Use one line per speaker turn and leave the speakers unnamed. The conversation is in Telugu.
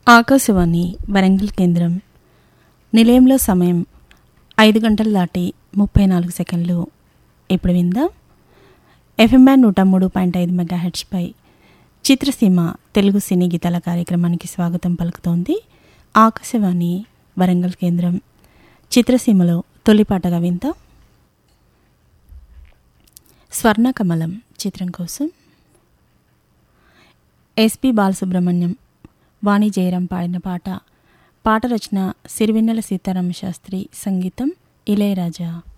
ఆకాశవాణి వరంగల్ కేంద్రం నిలయంలో సమయం ఐదు గంటలు దాటి ముప్పై నాలుగు సెకండ్లు ఇప్పుడు విందాం ఎఫ్ఎం బ్యాండ్ నూట మూడు పాయింట్ ఐదు మెగాహెడ్స్పై చిత్రసీమ తెలుగు సినీ గీతాల కార్యక్రమానికి స్వాగతం పలుకుతోంది ఆకాశవాణి వరంగల్ కేంద్రం చిత్రసీమలో తొలిపాటగా విందాం స్వర్ణకమలం చిత్రం కోసం ఎస్పి బాలసుబ్రహ్మణ్యం వాణి జయరాం పాడిన పాట పాట రచన సిరివెన్నెల సీతారామ శాస్త్రి సంగీతం ఇళయరాజా